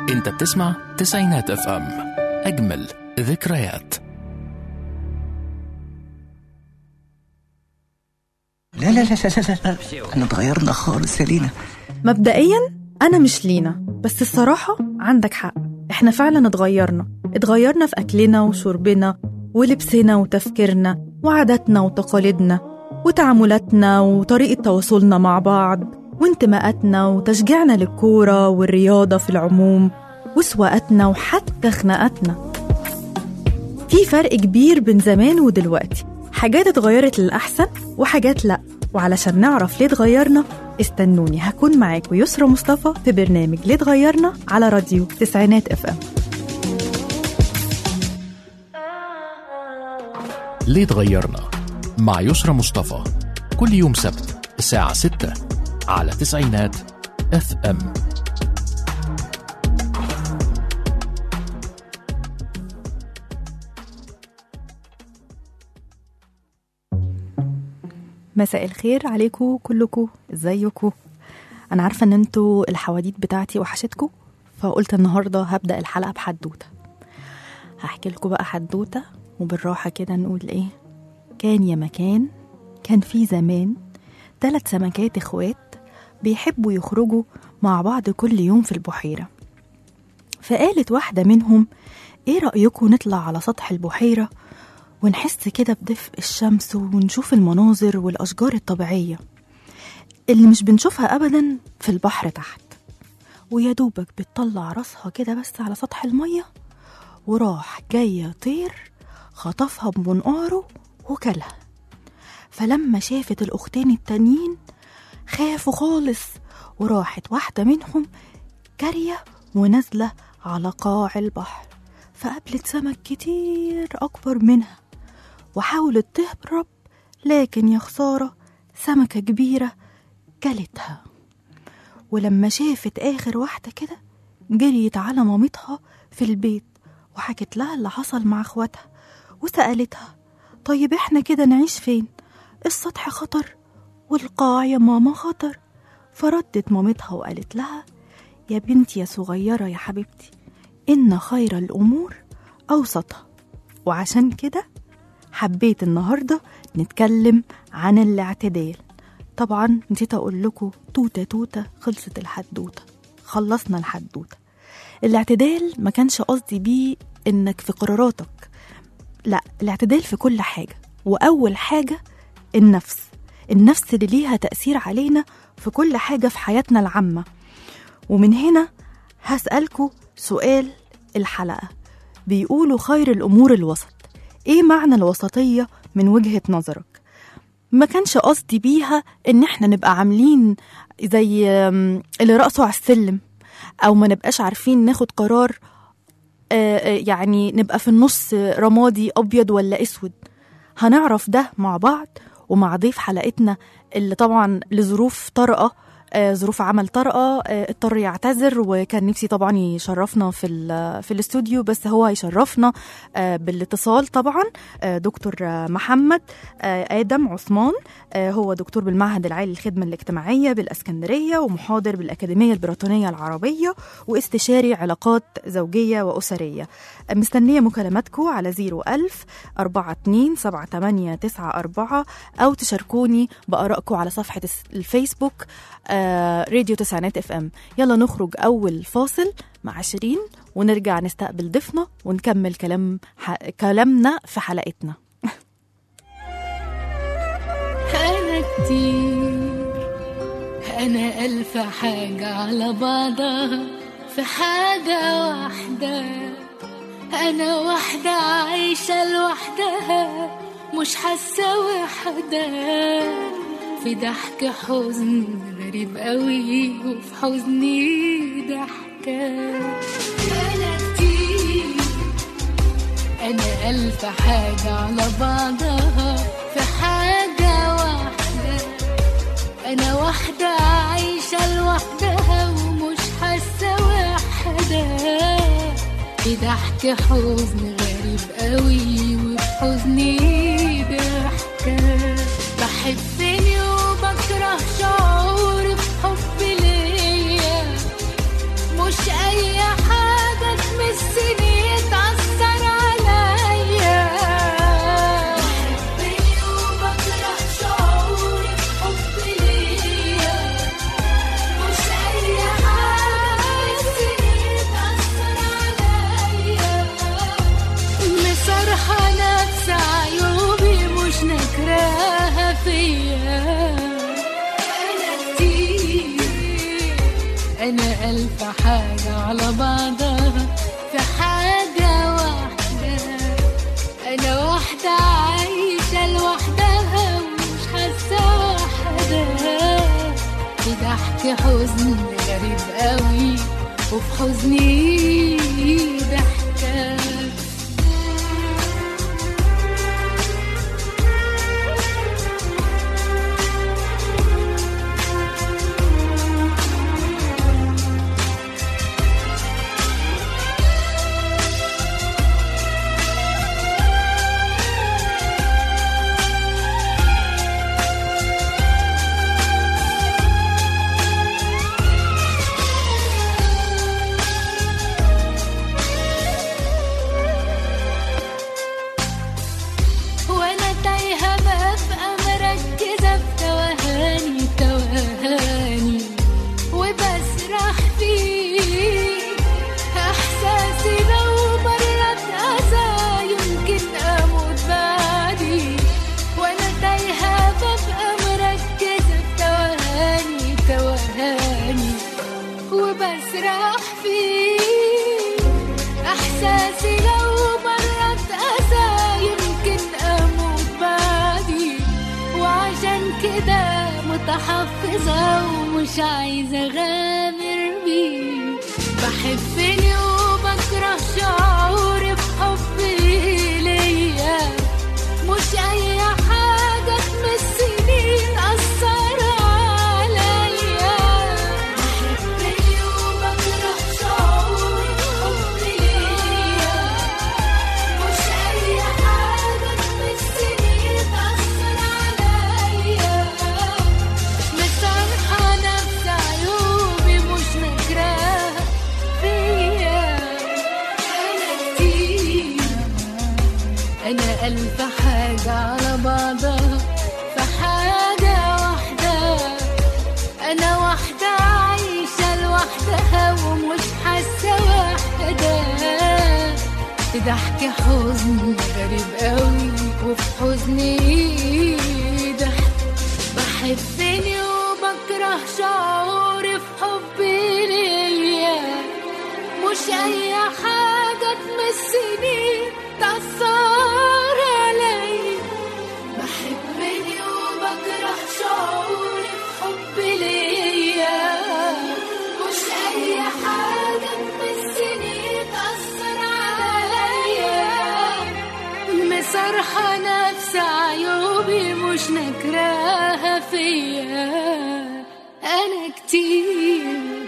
انت بتسمع تسعينات اف ام اجمل ذكريات لا لا لا لا لا, لا. احنا اتغيرنا خالص يا لينا مبدئيا أنا مش لينا بس الصراحة عندك حق إحنا فعلا اتغيرنا اتغيرنا في أكلنا وشربنا ولبسنا وتفكيرنا وعاداتنا وتقاليدنا وتعاملاتنا وطريقة تواصلنا مع بعض وانتماءاتنا وتشجيعنا للكورة والرياضة في العموم وسواقاتنا وحتى خناقاتنا في فرق كبير بين زمان ودلوقتي حاجات اتغيرت للأحسن وحاجات لأ وعلشان نعرف ليه اتغيرنا استنوني هكون معاكم يسرا مصطفى في برنامج ليه اتغيرنا على راديو تسعينات اف ام ليه اتغيرنا مع يسرى مصطفى كل يوم سبت الساعة 6 على تسعينات اف ام مساء الخير عليكم كلكم ازيكم انا عارفه ان انتوا الحواديت بتاعتي وحشتكم فقلت النهارده هبدا الحلقه بحدوته هحكي لكم بقى حدوته وبالراحه كده نقول ايه كان يا مكان كان في زمان ثلاث سمكات اخوات بيحبوا يخرجوا مع بعض كل يوم في البحيره فقالت واحده منهم ايه رايكم نطلع على سطح البحيره ونحس كده بدفء الشمس ونشوف المناظر والأشجار الطبيعية اللي مش بنشوفها أبدا في البحر تحت ويا دوبك بتطلع راسها كده بس على سطح المية وراح جاية طير خطفها بمنقاره وكلها فلما شافت الأختين التانيين خافوا خالص وراحت واحدة منهم جارية ونازلة على قاع البحر فقابلت سمك كتير أكبر منها وحاولت تهرب لكن يا خسارة سمكة كبيرة كلتها ولما شافت آخر واحدة كده جريت على مامتها في البيت وحكت لها اللي حصل مع اخواتها وسألتها طيب احنا كده نعيش فين السطح خطر والقاع يا ماما خطر فردت مامتها وقالت لها يا بنتي يا صغيرة يا حبيبتي إن خير الأمور أوسطها وعشان كده حبيت النهاردة نتكلم عن الاعتدال طبعا نسيت أقول لكم توتة توتة خلصت الحدوتة خلصنا الحدوتة الاعتدال ما كانش قصدي بيه إنك في قراراتك لا الاعتدال في كل حاجة وأول حاجة النفس النفس اللي ليها تأثير علينا في كل حاجة في حياتنا العامة ومن هنا هسألكوا سؤال الحلقة بيقولوا خير الأمور الوسط إيه معنى الوسطية من وجهة نظرك؟ ما كانش قصدي بيها إن إحنا نبقى عاملين زي أم، اللي رأسه على السلم أو ما نبقاش عارفين ناخد قرار آه، آه، يعني نبقى في النص رمادي أبيض ولا أسود هنعرف ده مع بعض ومع ضيف حلقتنا اللي طبعا لظروف طارئة آه، ظروف عمل طارئة آه، اضطر يعتذر وكان نفسي طبعا يشرفنا في ال- في الاستوديو بس هو هيشرفنا آه، بالاتصال طبعا آه، دكتور آه، محمد آه، آدم عثمان آه، هو دكتور بالمعهد العالي للخدمة الاجتماعية بالإسكندرية ومحاضر بالأكاديمية البريطانية العربية واستشاري علاقات زوجية وأسرية آه، مستنية مكالماتكم على 01000 42 78 94 أو تشاركوني بآرائكم على صفحة الس- الفيسبوك آه، راديو تسعينات اف ام يلا نخرج أول فاصل مع شيرين ونرجع نستقبل ضيفنا ونكمل كلام ح... كلامنا في حلقتنا أنا كتير أنا ألف حاجة على بعضها في حاجة واحدة أنا واحدة عايشة لوحدها مش حاسة وحدة في ضحك حزن غريب قوي وفي حزني ضحكة أنا كتير أنا ألف حاجة على بعضها في حاجة واحدة أنا واحدة عايشة لوحدها ومش حاسة وحدة في ضحك حزن غريب قوي وفي حزني ضحكة بحبني وبكره شعور في حب ليا مش أي حاجة أنا ألف حاجة على بعضها في حاجة واحدة أنا واحدة عايشة لوحدها ومش حاسة وحدها في ضحك حزن غريب قوي وفي حزني ضحكة وانا تايهه ببقى مركزه في توهاني توهاني وبسرح فيه احساسي لو مرت اذى يمكن اموت بعدي وانا تايهه ببقى مركزه في توهاني توهاني وبسرح فيه احساسي لو مرت اذى يمكن اموت بعدي وعشان كده متحفظه ومش عايزه اغامر بيه بحبني وبكره شعوري بحبي ليا مش اي حاجه تمسني اثر عليا بحبني وبكره شعوري بحبي ليا مش اي حاجه تمسني تاثر عليا مسامحه نفس عيوبي مش نكراها فيا انا كتير انا الف حاجه على بعضها في حاجه واحده انا واحده عايشه لوحدها ومش حاسه وحدها في ضحك حزن غريب قوي وفي حزني ضحك بحبني وبكره شعوري في حبي ليا مش اي حاجه تمسني تأثر علي بحبني وبكره شعوري في حبي ليا مش اي حاجه تمسني تأثر عليا مسرحه نفس عيوبي مش نكراها فيا انا كتير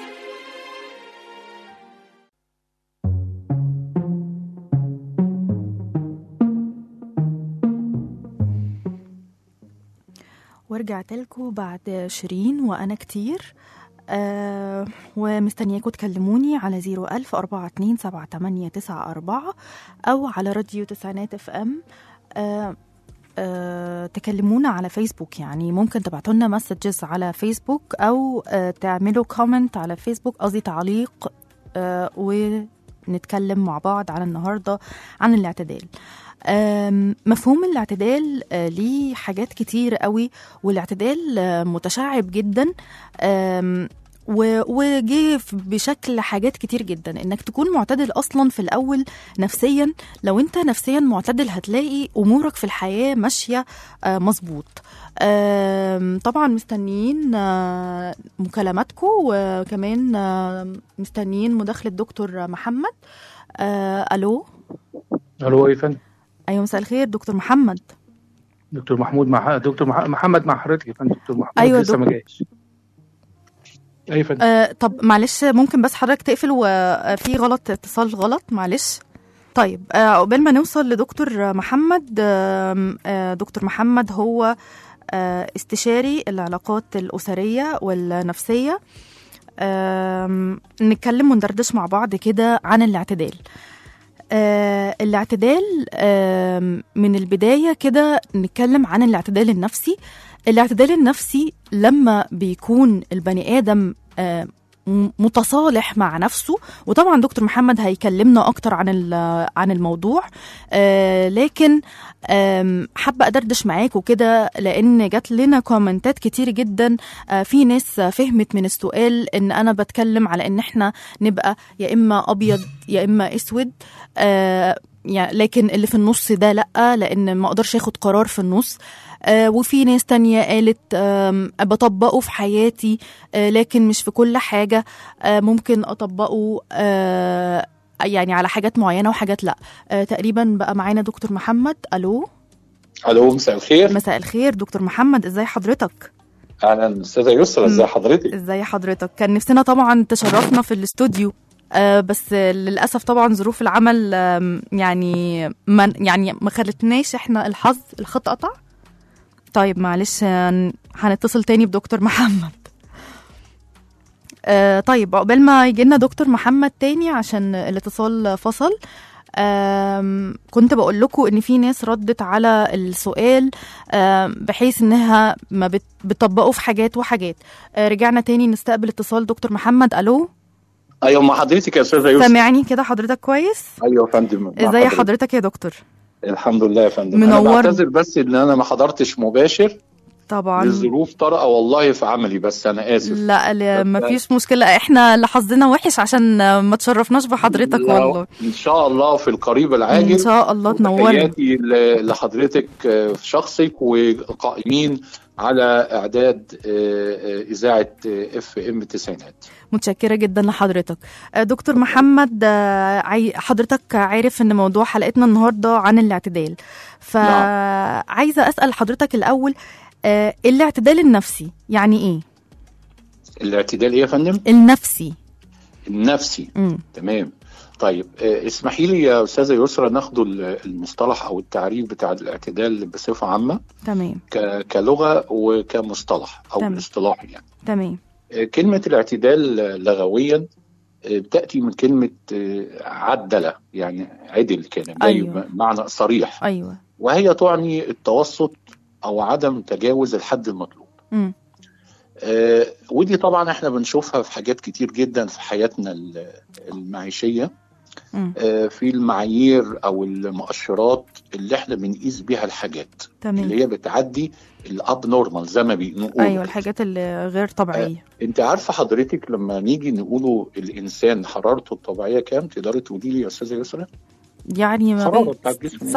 ورجعت لكم بعد شيرين وأنا كتير آه ومستنياكم تكلموني على زيرو ألف أربعة اتنين سبعة تمانية تسعة أربعة أو على راديو تسعينات اف ام آه آه تكلمونا على فيسبوك يعني ممكن تبعتوا لنا مسجز على فيسبوك أو آه تعملوا كومنت على فيسبوك قصدي تعليق آه ونتكلم مع بعض على النهاردة عن الاعتدال آم، مفهوم الاعتدال آه، ليه حاجات كتير قوي والاعتدال آه، متشعب جدا آم، و- وجه في- بشكل حاجات كتير جدا انك تكون معتدل اصلا في الاول نفسيا لو انت نفسيا معتدل هتلاقي امورك في الحياه ماشيه آه، مظبوط آم، طبعا مستنيين آه، مكالماتكم وكمان آه، مستنيين مداخله دكتور محمد آه، الو الو ايه فندم ايوه مساء الخير دكتور محمد دكتور محمود مع دكتور مح... محمد مع حضرتك يا فندم دكتور محمود أيوة لسه ما دك- جايش اي فندم آه طب معلش ممكن بس حضرتك تقفل وفي غلط اتصال غلط معلش طيب آه، عقبال ما نوصل لدكتور محمد آم، آه، دكتور محمد هو آه، استشاري العلاقات الأسرية والنفسية آم، نتكلم وندردش مع بعض كده عن الاعتدال آه الاعتدال آم، من البداية كده نتكلم عن الاعتدال النفسي الاعتدال النفسي لما بيكون البني آدم آه م- متصالح مع نفسه وطبعا دكتور محمد هيكلمنا اكتر عن ال- عن الموضوع آه لكن آم، حابه ادردش معاكم كده لان جات لنا كومنتات كتير جدا آه في ناس فهمت من السؤال ان انا بتكلم على ان احنا نبقى يا اما ابيض يا اما اسود آه يعني لكن اللي في النص ده لا لان ما اقدرش اخد قرار في النص آه وفي ناس تانية قالت آم، بطبقه في حياتي آه لكن مش في كل حاجة آه ممكن أطبقه آه يعني على حاجات معينة وحاجات لا آه تقريبا بقى معانا دكتور محمد ألو الو مساء الخير مساء الخير دكتور محمد ازاي حضرتك اهلا استاذه يسرا ازي حضرتك ازاي حضرتك كان نفسنا طبعا تشرفنا في الاستوديو آه بس للاسف طبعا ظروف العمل آم، يعني ما يعني ما خلتناش احنا الحظ الخط قطع طيب معلش هن- هنتصل تاني بدكتور محمد آه طيب عقبال ما يجي لنا دكتور محمد تاني عشان الاتصال فصل آم، كنت بقول لكم ان في ناس ردت على السؤال آم، بحيث انها ما بت- بتطبقوا في حاجات وحاجات آه، رجعنا تاني نستقبل اتصال دكتور محمد الو ايوه مع حضرتك يا استاذه يسرا سامعني كده حضرتك كويس ايوه يا فندم مع ازاي حضرتك. حضرتك يا دكتور الحمد لله يا فندم منور. انا بعتذر بس ان انا ما حضرتش مباشر طبعا لظروف طارئه والله في عملي بس انا اسف لا لا ما فيش مشكله احنا اللي حظنا وحش عشان آه، ما تشرفناش بحضرتك لا، والله ان شاء الله في القريب العاجل ان شاء الله تنورنا تحياتي ل- لحضرتك آه، في شخصك وقائمين على اعداد آه، آه، اذاعه اف ام التسعينات متشكرة جدا لحضرتك آه، دكتور محمد آه، عاي- حضرتك عارف ان موضوع حلقتنا النهاردة عن الاعتدال فعايزة أسأل حضرتك الأول آه، الاعتدال النفسي يعني ايه؟ الاعتدال ايه يا فندم النفسي النفسي مم. تمام طيب آه، اسمحي لي يا استاذه يسرا ناخد ال- المصطلح او التعريف بتاع الاعتدال بصفه عامه تمام ك- كلغه وكمصطلح او تمام. اصطلاحي يعني تمام آه، كلمه الاعتدال آه، لغويا آه، بتاتي من كلمه آه، عدل يعني عدل كان ده أيوة. معنى صريح أيوة وهي تعني التوسط او عدم تجاوز الحد المطلوب مم. آه، ودي طبعا احنا بنشوفها في حاجات كتير جدا في حياتنا ال- المعيشيه مم. آه، في المعايير او المؤشرات اللي احنا بنقيس بيها الحاجات تمام اللي هي بتعدي الاب نورمال زي ما بنقول أيوة الحاجات اللي غير طبيعية انت عارفه حضرتك لما نيجي نقوله الانسان حرارته الطبيعيه كام تقدري تقولي لي يا استاذه يسرا يعني ما الحراره بين بتاعت جسم الإنسان.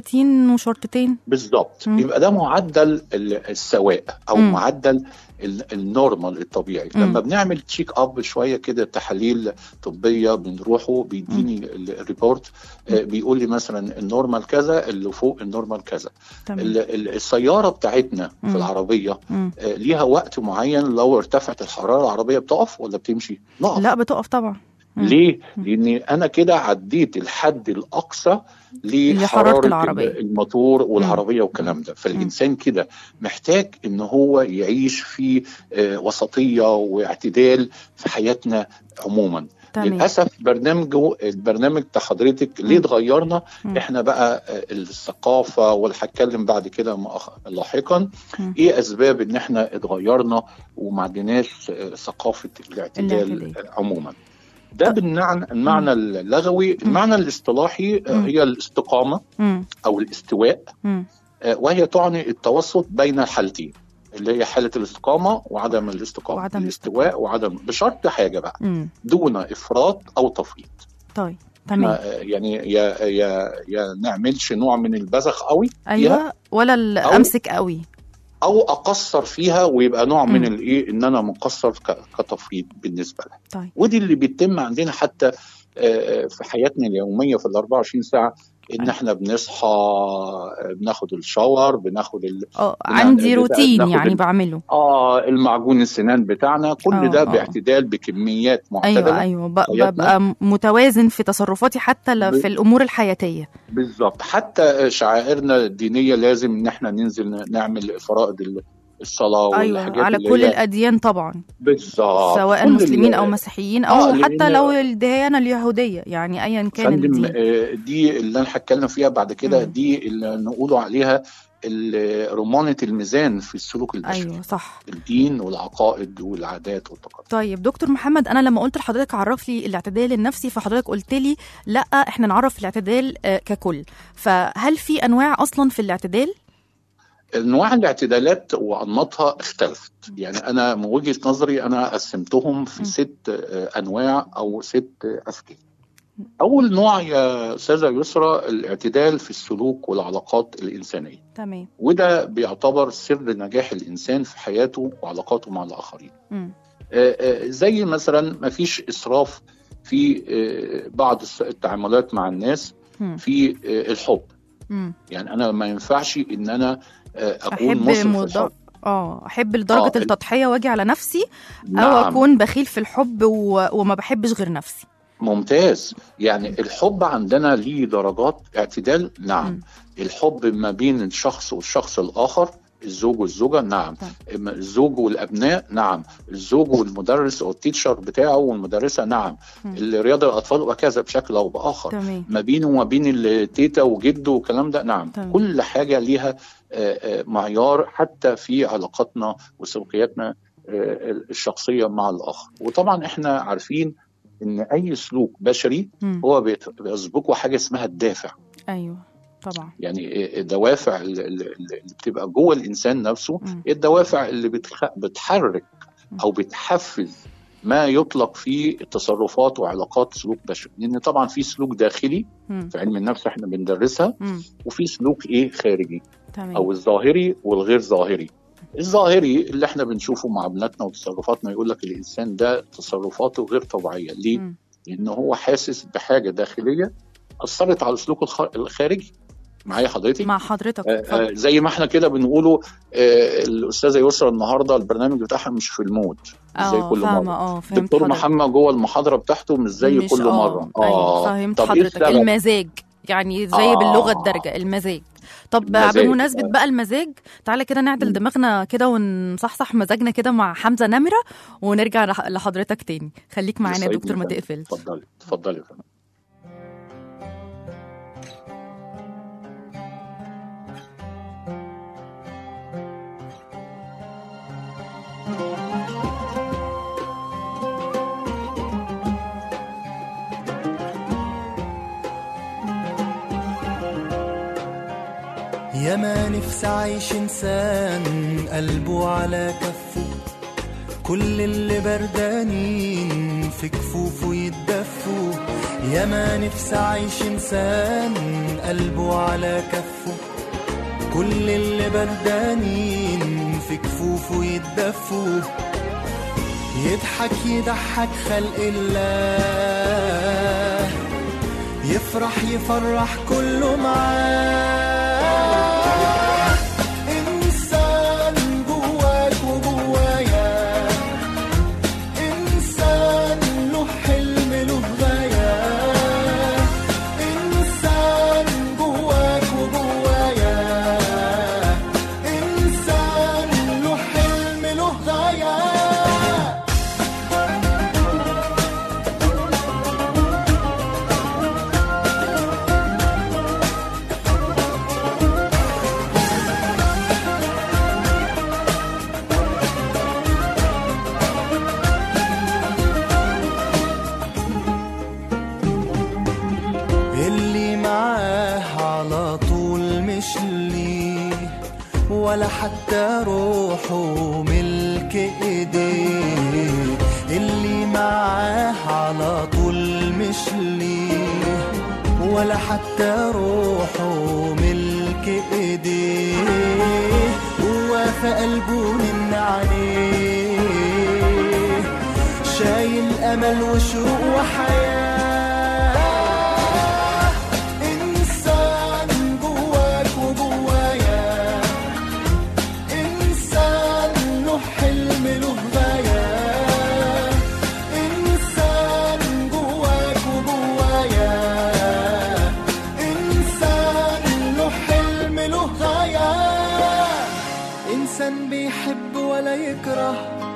37 وشرطتين بالظبط مم. يبقى ده معدل ال- السواء او مم. معدل ال- النورمال الطبيعي مم. لما بنعمل تشيك اب شويه كده تحاليل طبيه بنروحه بيديني ال- الريبورت آه، بيقول لي مثلا النورمال كذا اللي فوق النورمال كذا تمام ال- ال- السياره بتاعتنا مم. في العربيه مم. آه، ليها وقت معين لو ارتفعت الحراره العربيه بتقف ولا بتمشي؟ نقف لا بتقف طبعا مم. ليه؟ مم. لأن أنا كده عديت الحد الأقصى لحرارة لحرارة العربية. الموتور والعربية والكلام ده فالإنسان كده محتاج إن هو يعيش في آه، وسطية واعتدال في حياتنا عموما تمام للأسف برنامجه البرنامج بتاع حضرتك ليه مم. اتغيرنا مم. احنا بقى آه، الثقافة والهتكلم بعد كده مؤخ- لاحقا مم. ايه اسباب ان احنا اتغيرنا وما عندناش آه، ثقافة الاعتدال الاعتدال. عموما ده طب- بالمعنى المعنى اللغوي المعنى الاصطلاحي آه، مم. هي الاستقامة مم. او الاستواء مم. آه، وهي تعني التوسط بين الحالتين اللي هي حالة الاستقامة وعدم الاستقامة وعدم الاستواء وعدم بشرط حاجة بقى مم. دون افراط او تفريط طيب تمام ما- يعني يا يا يا نعملش نوع من البذخ قوي فيها ايوه ولا ال- أو- امسك قوي او اقصر فيها ويبقى نوع من مم. الايه ان انا مقصر ك- كتفريط بالنسبه لها طيب ودي اللي بيتم عندنا حتى آه، في حياتنا اليوميه في ال 24 ساعه ان أيوة. احنا بنصحى آه، بناخد الشاور بناخد ال... اه بنعمل- عندي بناخد روتين ال- يعني بعمله اه المعجون السنان بتاعنا كل آه، ده آه. باعتدال بكميات معتدله ايوه ايوه ب- حياتنا. ببقى متوازن في تصرفاتي حتى ل- ب- في الامور الحياتيه بالظبط حتى شعائرنا الدينيه لازم ان احنا ننزل نعمل فرائض ال- الصلاه ايوه والحاجات على اللي كل هي الاديان طبعا بالظبط سواء كل مسلمين ال- او مسيحيين او آه، حتى لأن- لو الديانه اليهوديه يعني ايا كان فندم الدين آه، دي اللي انا هتكلم فيها بعد كده مم. دي اللي نقولوا عليها ال- رمانه الميزان في السلوك البشري ايوه صح الدين والعقائد والعادات والتقاليد طيب دكتور محمد انا لما قلت لحضرتك عرف لي الاعتدال النفسي فحضرتك قلت لي لا احنا نعرف الاعتدال آه، ككل فهل في انواع اصلا في الاعتدال انواع الاعتدالات وانماطها اختلفت يعني انا من وجهه نظري انا قسمتهم في م. ست آه، انواع او ست اشكال اول نوع يا استاذه يسرى الاعتدال في السلوك والعلاقات الانسانيه تمام وده بيعتبر سر نجاح الانسان في حياته وعلاقاته مع الاخرين مم. آه، آه، زي مثلا ما فيش اسراف في آه، بعض الس- التعاملات مع الناس مم. في آه، الحب مم. يعني انا ما ينفعش ان انا آه، اكون احب مسرف في مض... الحب اه احب لدرجه آه، ال- التضحيه واجي على نفسي او نعم. اكون بخيل في الحب و... وما بحبش غير نفسي ممتاز يعني الحب عندنا ليه درجات اعتدال نعم مم. الحب ما بين الشخص والشخص الآخر الزوج والزوجة نعم إما الزوج والأبناء نعم الزوج والمدرس أو التيتشر بتاعه والمدرسة نعم مم. الرياضة الأطفال وكذا بشكل أو بآخر تمام ما بينه وما بين التيتا وجده والكلام ده نعم تمام. كل حاجة ليها آه، آه، معيار حتى في علاقاتنا وسلوكياتنا آه، الشخصية مع الآخر وطبعا احنا عارفين ان اي سلوك بشري مم. هو بيت- بيسبقه حاجه اسمها الدافع ايوه طبعا يعني الدوافع اللي اللي بتبقى جوه الانسان نفسه مم. الدوافع اللي بتخ- بتحرك او بتحفز ما يطلق في التصرفات وعلاقات سلوك بشري لان طبعا في سلوك داخلي مم. في علم النفس احنا بندرسها مم. وفي سلوك ايه خارجي تمام او الظاهري والغير ظاهري الظاهري اللي احنا بنشوفه مع ابناتنا وتصرفاتنا يقول لك الانسان ده تصرفاته غير طبيعيه ليه مم. لان هو حاسس بحاجه داخليه اثرت على سلوكه الخ- الخارجي معايا حضرتك مع حضرتك آه، اتفضل. آه، زي ما احنا كده بنقوله آه، الاستاذه يسرا النهارده البرنامج بتاعها مش في المود مش زي اه كل فاهمه مره اه فهمت دكتور حضرتك محمد جوه المحاضره بتاعته مش زي مش كل آه، مره ايوه فهمت طب إيه حضرتك السبب؟ المزاج يعني زي آه. باللغه الدارجه المزاج طب المزاج، بمناسبه آه. بقى المزاج تعالى كده نعدل مم. دماغنا كده ونصحصح مزاجنا كده مع حمزه نمره ونرجع لح- لحضرتك تاني خليك معانا يا يسعدني دكتور ما يا فندم. تقفلش اتفضلي اتفضلي يا فندم يا ما نفسي عايش انسان قلبه على كفه كل اللي بردانين في كفوفه يتدفوا يا ما نفسي عايش انسان قلبه على كفه كل اللي بردانين في كفوفه يتدفوا يضحك يضحك خلق الله يفرح يفرح كله معاه إنسان جواك وجوايا إنسان له حلم له غاية إنسان جواك وجوايا إنسان له حلم له غاية اللي معاه على طول مش ليه ولا حتى روحه ملك ايديه اللي معاه على طول مش ليه ولا حتى روحه ملك ايديه هو في قلبه من عليه شايل امل وشوق وحياه انسان جواك وجوايا انسان له حلم له غايه انسان جواك وجوايا انسان له حلم له غايه انسان بيحب ولا يكره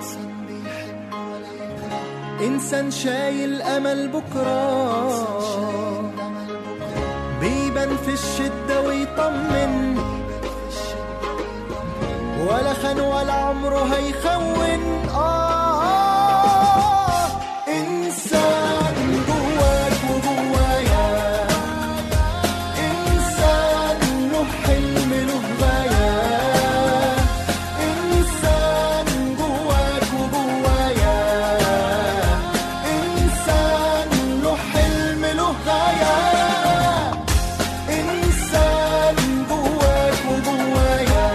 انسان شايل امل بكره بيبان في الشده ويطمن ولا خان ولا عمره هيخون آه إنسان جواك وجوايا إنسان له حلم له غاية إنسان جواك وجوايا إنسان له حلم له غاية إنسان جواك وجوايا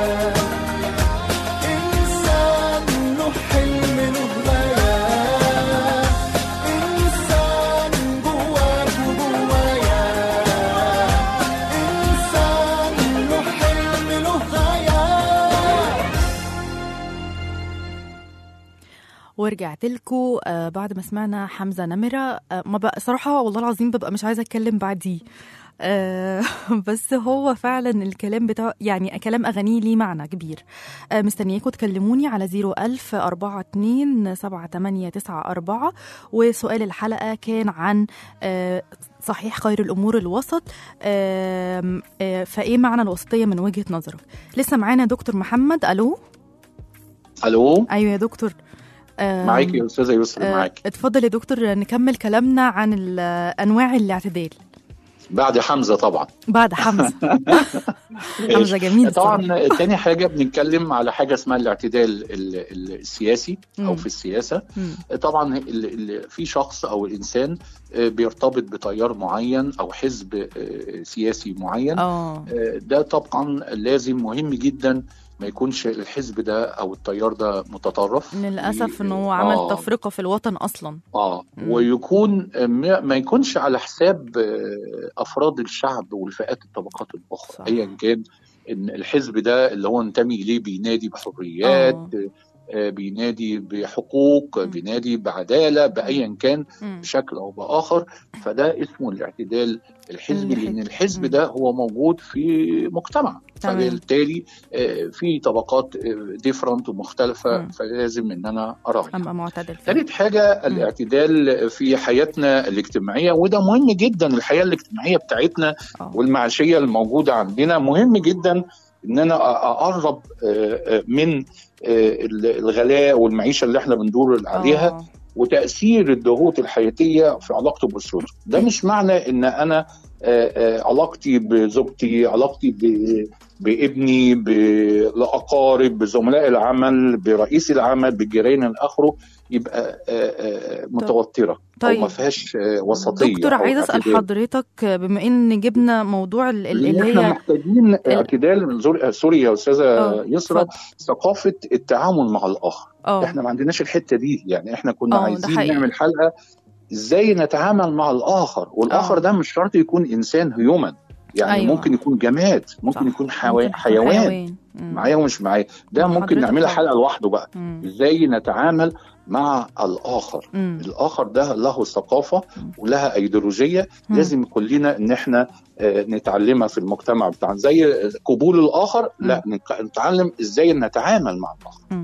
إنسان له حلم له غاية إنسان جواك وجوايا إنسان له حلم له غاية ورجعت لكم آه بعد ما سمعنا حمزه نمره آه ما بقى صراحه والله العظيم ببقى مش عايزه اتكلم بعديه آه بس هو فعلا الكلام بتاعه يعني كلام اغانيه ليه معنى كبير آه مستنياكم تكلموني على 01000 42 7894 وسؤال الحلقه كان عن آه صحيح خير الامور الوسط آه آه فايه معنى الوسطيه من وجهه نظرك لسه معانا دكتور محمد الو الو ايوه يا دكتور آه معاكي يا استاذه يسرا آه، معاكي اتفضل يا دكتور نكمل كلامنا عن ال- انواع الاعتدال بعد حمزه طبعا بعد حمزه حمزه جميل صراحة. طبعا تاني حاجه بنتكلم على حاجه اسمها الاعتدال ال- ال- السياسي او مم. في السياسه مم. طبعا ال- ال- في شخص او انسان آه، بيرتبط بتيار معين او حزب آه، سياسي معين اه آه، ده طبعا لازم مهم جدا ما يكونش الحزب ده او التيار ده متطرف للاسف ي- انه هو عمل آه. تفرقه في الوطن اصلا اه مم. ويكون آه، ما ما يكونش على حساب آه، افراد الشعب والفئات الطبقات الاخرى صح. ايا كان ان الحزب ده اللي هو انتمي اليه بينادي بحريات آه. آه، بينادي بحقوق مم. بينادي بعداله بايا كان مم. بشكل او باخر فده اسمه الاعتدال الحزبي الحزب. لان الحزب مم. ده هو موجود في مجتمع تمام. فبالتالي آه، في طبقات ديفرنت ومختلفه مم. فلازم ان انا اراعي ابقى معتدل فيه. ثالث حاجة الاعتدال في حياتنا الاجتماعية وده مهم جدا الحياة الاجتماعية بتاعتنا آه. والمعيشية الموجودة عندنا مهم جدا ان انا اقرب آه، آه، من آه، الغلاء والمعيشة اللي احنا بندور عليها آه. وتأثير الضغوط الحياتية في علاقته بأسرته ده مش معنى ان انا آه، آه، علاقتي بزوجتي علاقتي ب- بابني بالاقارب بزملاء العمل برئيس العمل بالجيران الاخره يبقى آه، آه، متوتره او طيب. ما فيهاش آه، وسطيه دكتور أو عايزه اسال اعتدال. حضرتك بما ان جبنا موضوع ال- ال- لأن اللي احنا هي محتاجين اعتدال من زور- سوري يا استاذه آه، يسرا اتفضل. ثقافه التعامل مع الاخر اه احنا ما عندناش الحته دي يعني احنا كنا آه، ده عايزين حقيقي. نعمل حلقه ازاي نتعامل مع الاخر والاخر آه. ده مش شرط يكون انسان هيومن يعني أيوة. أيوة. ممكن يكون جماد ممكن صح. يكون حيوان ممكن يكون حيوان مم. معايا ومش معايا ده ممكن حضرتك نعملها طبعا. حلقه لوحده بقى مم. ازاي نتعامل مع الاخر مم. الاخر ده له ثقافه ولها ايديولوجيه مم. لازم كلنا ان احنا آه، نتعلمها في المجتمع بتاعنا زي قبول الاخر لا نك- نتعلم ازاي نتعامل مع الاخر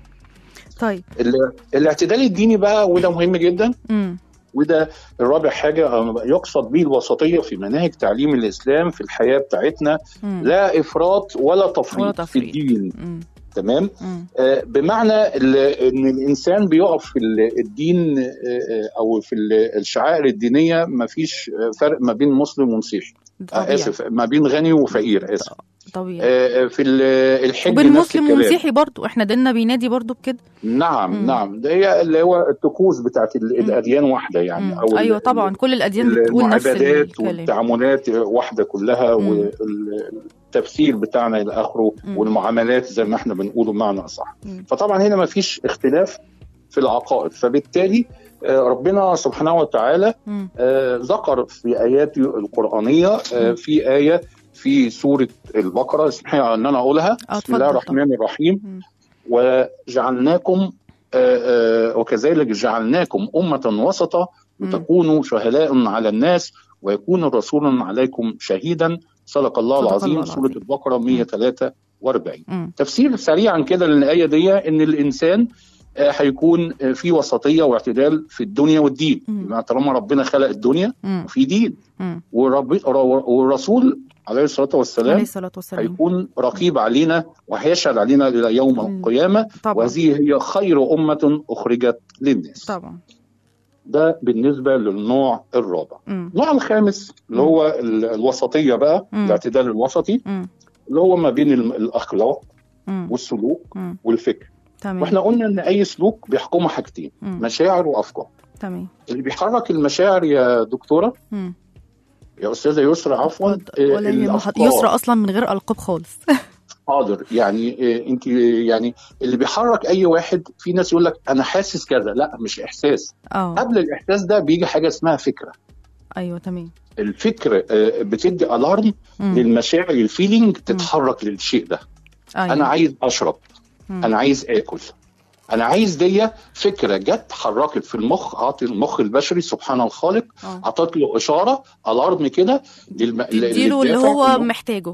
طيب ال- الاعتدال الديني بقى وده مهم جدا مم. وده الرابع حاجه آه، يقصد به الوسطيه في مناهج تعليم الاسلام في الحياه بتاعتنا مم. لا افراط ولا تفريط, ولا في تفريط. الدين مم. تمام مم. آه، بمعنى ال- ان الانسان بيقف في ال- الدين آه، آه، او في ال- الشعائر الدينيه ما فيش آه، فرق ما بين مسلم ومسيحي آه، طبيعي اسف ما بين غني وفقير اسف طبيعي آه، في ال- الحج وبين نفس مسلم الكلام. ومسيحي برضو احنا ديننا بينادي برضو بكده نعم مم. نعم ده هي اللي هو الطقوس بتاعت ال- مم. الاديان واحده يعني مم. او ال- ايوه طبعا كل الاديان بتقول نفس المعبدات الكلام والتعاملات واحده كلها مم. والتفسير بتاعنا الى اخره مم. والمعاملات زي ما احنا بنقوله بمعنى اصح مم. فطبعا هنا ما فيش اختلاف في العقائد فبالتالي آه، ربنا سبحانه وتعالى مم. آه، ذكر في اياته القرانيه آه، مم. في ايه في سوره البقره اسمحي ان انا اقولها آه، بسم الله اتفضل الرحمن الرحيم مم. وجعلناكم آه، آه، وكذلك جعلناكم أمة وسطا مم. لتكونوا شهداء على الناس ويكون الرسول عليكم شهيدا صدق الله صدق العظيم الله سورة العظيم. البقرة 143 مم. تفسير سريعا كده للآية دي إن الإنسان آه، هيكون آه، في وسطية واعتدال في الدنيا والدين مم. بمعنى طالما ربنا خلق الدنيا مم. في دين مم. ورب والرسول عليه الصلاه عليه والسلام الصلاة والسلام هيكون رقيب علينا وهيشهد علينا الى يوم مم. القيامه طبعا وهذه هي خير امه اخرجت للناس طبعا ده بالنسبه للنوع الرابع مم. النوع الخامس اللي مم. هو ال- الوسطيه بقى مم. الاعتدال الوسطي مم. اللي هو ما بين ال- الاخلاق مم. والسلوك مم. والفكر تمام واحنا قلنا ان اي سلوك بيحكمه حاجتين مم. مشاعر وافكار تمام اللي بيحرك المشاعر يا دكتوره مم. يا استاذه يسرا عفوا اتفضل. ولا آه، يهمك. الأفكار. يسرى اصلا من غير القاب خالص حاضر يعني آه، انت يعني اللي بيحرك اي واحد في ناس يقول لك انا حاسس كذا لا مش احساس اه قبل الاحساس ده بيجي حاجه اسمها فكره ايوه تمام الفكر آه، بتدي الارم مم. للمشاعر الفيلينج تتحرك للشيء ده أيوة. انا عايز اشرب مم. انا عايز اكل انا عايز دي فكره جت حركت في المخ اعطي المخ البشري سبحان الخالق آه. اعطت له اشاره الارم كده للم... تديله اللي للدافع هو إنه- محتاجه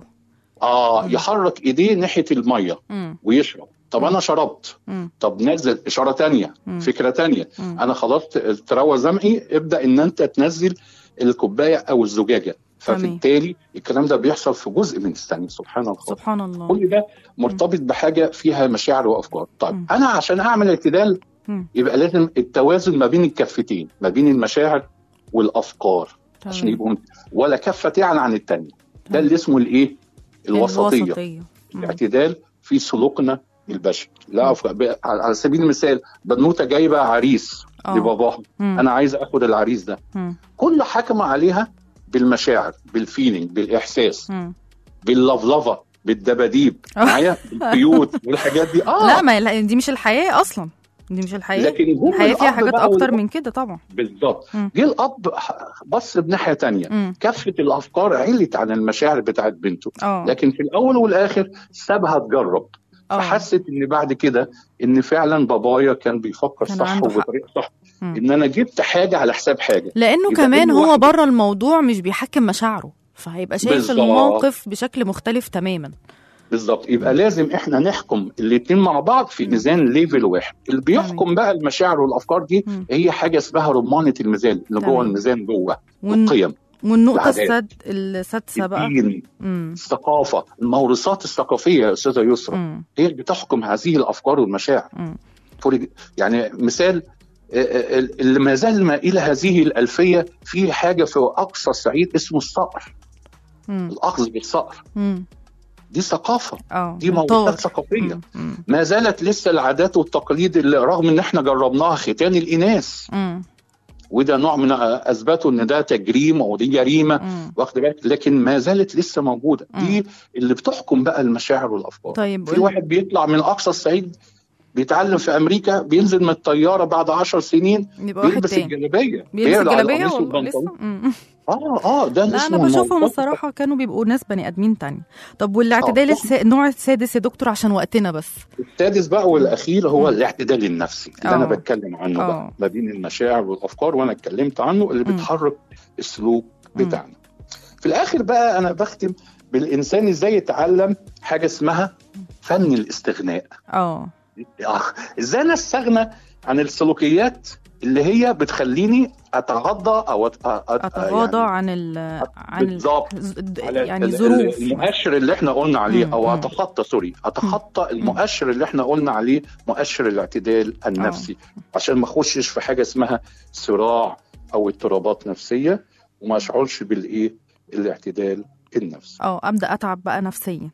اه مم. يحرك ايديه ناحيه الميه مم. ويشرب طب انا شربت مم. طب نزل اشاره تانية مم. فكره تانية مم. انا خلاص تروى زمعي ابدا ان انت تنزل الكوبايه او الزجاجه تمام. فبالتالي الكلام ده بيحصل في جزء من الثانيه سبحان الله سبحان الله كل ده مرتبط بحاجه فيها مشاعر وافكار طيب مم. انا عشان اعمل اعتدال مم. يبقى لازم التوازن ما بين الكفتين ما بين المشاعر والافكار عشان تمام. يبقوا ولا كفه تعلى عن الثانيه ده تمام. اللي اسمه الايه الوسطيه الوسطية مم. الاعتدال في سلوكنا البشري لا أف- ب- على سبيل المثال بنوته جايبه عريس آه. لباباها مم. انا عايز اخد العريس ده مم. كل حكم عليها بالمشاعر بالفيلينج بالاحساس مم. باللفلفه بالدباديب آه. معايا بالبيوت والحاجات دي اه لا ما لا دي مش الحياة أصلا دي مش الحياة لكن هم الحياة فيها الأب حاجات بقى أكتر والأم- من كده طبعا بالظبط مم. جه الاب ح- بص بناحيه تانية مم. كافه الافكار علت عن المشاعر بتاعت بنته اه لكن في الاول والاخر سابها تجرب اه فحست ان بعد كده ان فعلا بابايا كان بيفكر كان صح عنده حق. وبطريقه صح مم. ان انا جبت حاجه على حساب حاجه لانه يبقى كمان كل هو واحد- بره الموضوع مش بيحكم مشاعره فهيبقى شايف بالظبط. الموقف بشكل مختلف تماما بالظبط يبقى لازم احنا نحكم الاثنين مع بعض في مم. ميزان ليفل واحد اللي بيحكم بقى المشاعر والافكار دي مم. هي حاجه اسمها رمانه الميزان اللي تمام. جوه الميزان جوه والن- القيم والنقطة العادات. السد السادسة بقى الدين مم. الثقافه الموروثات الثقافيه يا استاذه يسرا مم. هي اللي بتحكم هذه الافكار والمشاعر مم. فور- يعني مثال آه، آه، اللي ما زال ما الى هذه الالفيه في حاجه في اقصى الصعيد اسمه الصقر مم. الاخذ بالصقر مم. دي ثقافه اه دي طار. موروثات ثقافيه مم. مم. ما زالت لسه العادات والتقاليد اللي رغم ان احنا جربناها ختان الاناث مم. وده نوع من اثبتوا ان ده تجريم ودي جريمه مم. واخد بالك لكن ما زالت لسه موجوده دي اللي بتحكم بقى المشاعر والافكار طيب في قول- واحد بيطلع من اقصى الصعيد بيتعلم في امريكا بينزل من الطياره بعد عشر سنين يبقى واحد بيلبس تاني الجلابيه بيلبس بيقلع الجلابية القميص والله والبنطلون. لسه مم. اه اه ده لا اسمه انا بشوفهم الموضوع. الصراحه كانوا بيبقوا ناس بني ادمين تاني طب والاعتدال آه. الس... النوع السادس يا دكتور عشان وقتنا بس السادس بقى والاخير هو مم. الاعتدال النفسي اللي انا آه. بتكلم عنه آه. بقى ما بين المشاعر والافكار وانا اتكلمت عنه اللي مم. بتحرك السلوك مم. بتاعنا في الاخر بقى انا بختم بالانسان ازاي يتعلم حاجه اسمها فن الاستغناء اه آه، ازاي انا استغنى عن السلوكيات اللي هي بتخليني اتغاضى او أت... أت... اتغاضى يعني عن ال عن ال... بالظبط ز- د- على يعني ال- ال- ظروف المؤشر اللي احنا قلنا عليه مم، او مم. اتخطى سوري اتخطى المؤشر اللي احنا قلنا عليه مؤشر الاعتدال النفسي عشان ما اخشش في حاجه اسمها صراع او اضطرابات نفسيه وما اشعرش بالايه الاعتدال النفسي اه ابدا اتعب بقى نفسيا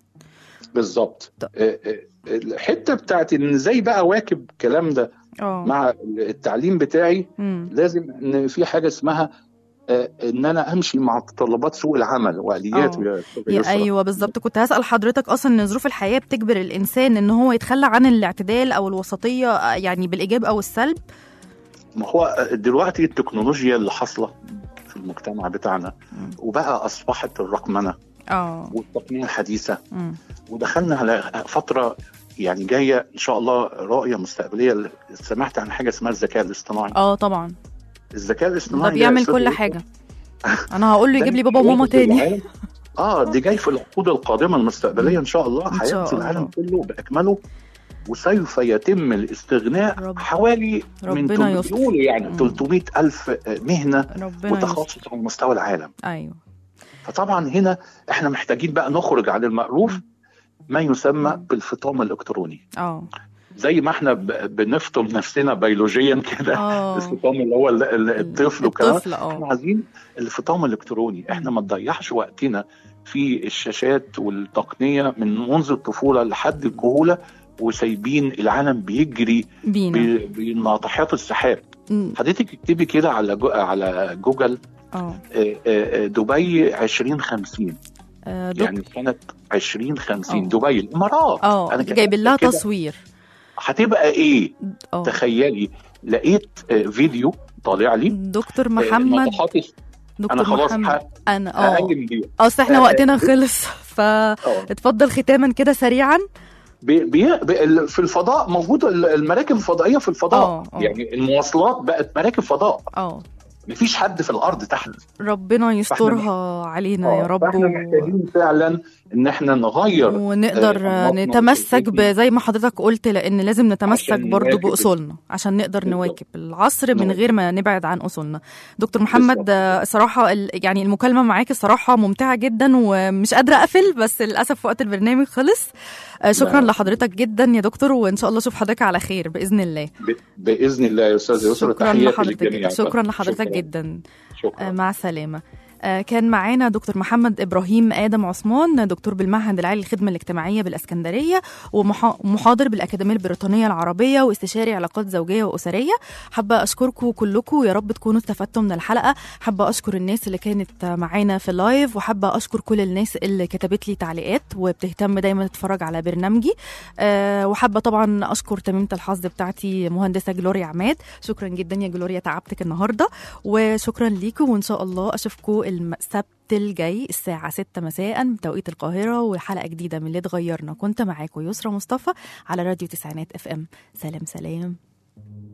بالظبط طب. آه، آه، الحته بتاعت ان ازاي بقى اواكب الكلام ده اه مع التعليم بتاعي مم. لازم ان في حاجه اسمها آه، ان انا امشي مع تطلبات سوق العمل والياته آه. يا أستاذة يا يسرا. ايوه بالظبط كنت هسال حضرتك اصلا ان ظروف الحياه بتجبر الانسان ان هو يتخلى عن الاعتدال او الوسطيه آه، يعني بالايجاب او السلب ما هو دلوقتي التكنولوجيا اللي حاصله في المجتمع بتاعنا مم. وبقى اصبحت الرقمنه اه والتقنيه الحديثه مم. ودخلنا على فتره يعني جايه ان شاء الله رؤيه مستقبليه سمعت عن حاجه اسمها الذكاء الاصطناعي اه طبعا الذكاء ده الاصطناعي ده بيعمل أستاذ كل يوسف، حاجه انا هقول له ده يجيب لي بابا وماما هياخد تاني العالم. اه دي جاي في العقود القادمه المستقبليه ان شاء الله إن شاء هياخد العالم الله. كله باكمله وسوف يتم الاستغناء رب- حوالي من ربنا تل- يستر. بيقولوا يعني مم. 300 ألف مهنة ربنا يستر متخصصة على مستوى العالم ايوه فطبعا هنا احنا محتاجين بقى نخرج عن المألوف ما يسمى بالفطام الالكتروني اه زي ما احنا ب- بنفطم نفسنا بيولوجيا كده اه الفطام اللي هو ال- ال- الطفل وكده الطفل احنا اه عايزين الفطام الالكتروني احنا ما نضيعش وقتنا في الشاشات والتقنيه من منذ الطفوله لحد الكهوله وسايبين العالم بيجري بينا ب- بناطحات السحاب مم. حضرتك اكتبي كده على جو على جوجل اه آه، آه، آه، دبي 2050 آه، دك- يعني سنه 2050 آه. دبي الامارات اه أنا كتبت جايب لها كده. تصوير هتبقى ايه اه تخيلي لقيت آه، فيديو طالع لي دكتور آه، محمد ناطحات الس- دكتور انا خلاص محمد ه- انا اه هقلم بيه اصل احنا آه، وقتنا خلص اه فاتفضل ختاما كده سريعا بي بي بي- في الفضاء موجوده المراكب الفضائيه في الفضاء آه، آه. يعني المواصلات بقت مراكب فضاء اه مفيش حد في الارض تحت ربنا يسترها علينا يا آه، رب فاحنا و... محتاجين فعلا ان احنا نغير ونقدر آه، أنماطنا نتمسك وسلوكنا. ب- زي ما حضرتك قلت لان لازم نتمسك عشان برضو نواكب باصولنا عشان نقدر بالظبط. نواكب العصر من نواكب. غير ما نبعد عن اصولنا دكتور محمد بالظبط. آه، صراحه ال- يعني المكالمه معاك الصراحه ممتعه جدا ومش قادره اقفل بس للاسف وقت البرنامج خلص آه، شكرا لا. لحضرتك جدا يا دكتور وان شاء الله اشوف حضرتك على خير باذن الله ب- باذن الله يا استاذ يسرا شكرا تحياتي لحضرتك للجميع جدا شكرا لحضرتك شكراً. جدا آه، شكرا مع السلامة آه، كان معانا دكتور محمد إبراهيم آدم عثمان دكتور بالمعهد العالي للخدمة الاجتماعية بالإسكندرية ومحاضر بالأكاديمية البريطانية العربية واستشاري علاقات زوجية وأسرية حابة أشكركم كلكم يا رب تكونوا استفدتوا من الحلقة حابة أشكر الناس اللي كانت معانا في اللايف وحابة أشكر كل الناس اللي كتبت لي تعليقات وبتهتم دايما تتفرج على برنامجي آه، وحابة طبعا أشكر تميمة الحظ بتاعتي مهندسة جلوريا عماد شكرا جدا يا جلوريا تعبتك النهاردة وشكرا ليكم وان شاء الله اشوفكم السبت الجاي الساعة 6 مساء بتوقيت القاهرة وحلقة جديدة من اللي اتغيرنا كنت معاكم يسرا مصطفى على راديو تسعينات اف ام سلام سلام